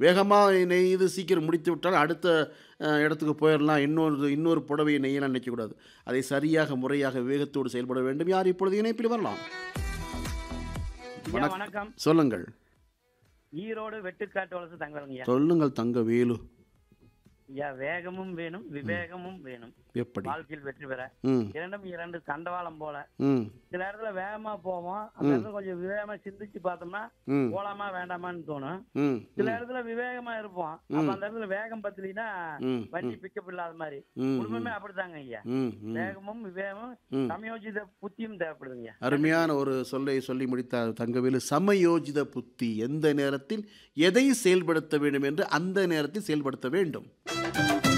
வேகமாக நெய்து சீக்கிரம் முடித்து விட்டால் அடுத்த அஹ், இடத்துக்கு போயிடலாம் இன்னொரு இன்னொரு புடவையை நெய்யலாம் நினைக்கக்கூடாது அதை சரியாக முறையாக வேகத்தோடு செயல்பட வேண்டும் யார் இப்பொழுது இணைப்பில் வரலாம் ஐயா வணக்கம். வணக்கம் சொல்லுங்கள் ஈரோடு வெட்டுக்காட்டு வளசு தங்கறங்க ஐயா சொல்லுங்கள் தங்க வேலு ஐயா வேகமும் வேணும் விவேகமும் வேணும் எப்படி வாழ்க்கையில் வெற்றி பெற ம் இரண்டும் இரண்டு தண்டவாளம் போல ம் சில இடத்துல வேகமா போவோம் அந்த இடத்துல கொஞ்சம் விவேகமா சிந்திச்சு பார்த்தோம்னா ம் போலாமா வேண்டாமான்னு தோணும் ம் சில இடத்துல விவேகமா இருப்போம் அப்ப அந்த இடத்துல வேகம் பத்தலினா ம் வண்டி பிக்கப் இல்லாத மாதிரி ம் குடும்பமே அப்படித்தாங்க ஐயா ம் ம் வேகமும் விவேகமும் ம். சமயோஜித புத்தியும் தேவைப்படுதுங்க ஐயா அருமையான ஒரு சொல்லை சொல்லி முடித்தார் தங்கவேலு சமயோஜித புத்தி எந்த நேரத்தில் எதை செயல்படுத்த வேண்டும் என்று அந்த நேரத்தில் செயல்படுத்த வேண்டும்